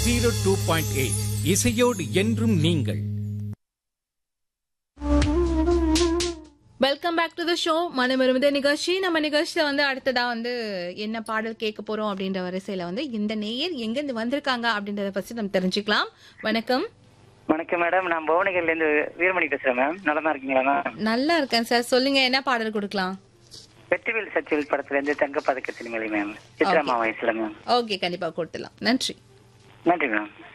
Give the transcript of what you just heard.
zero two point eight இசையோடு என்றும் நீங்கள் welcome back to the show மனமிருந்த நிகழ்ச்சி நம்ம நிகழ்ச்சியில வந்து அடுத்ததா வந்து என்ன பாடல் கேட்க போறோம் அப்படின்ற வரிசையில வந்து இந்த நேயர் எங்க இருந்து வந்திருக்காங்க அப்படின்றத பத்தி நம்ம தெரிஞ்சுக்கலாம் வணக்கம் வணக்கம் மேடம் நான் புவனகிரில இருந்து வீரமணி பேசுறேன் மேம் நலமா இருக்கீங்களா மேம் நல்லா இருக்கேன் சார் சொல்லுங்க என்ன பாடல் கொடுக்கலாம் வெற்றிவேல் சச்சிவேல் படத்துல இருந்து தங்க பதக்கத்தின் மேலே மேம் சித்ராமா வயசுல மேம் ஓகே கண்டிப்பா கொடுத்துலாம் நன்றி நன்றி மேம்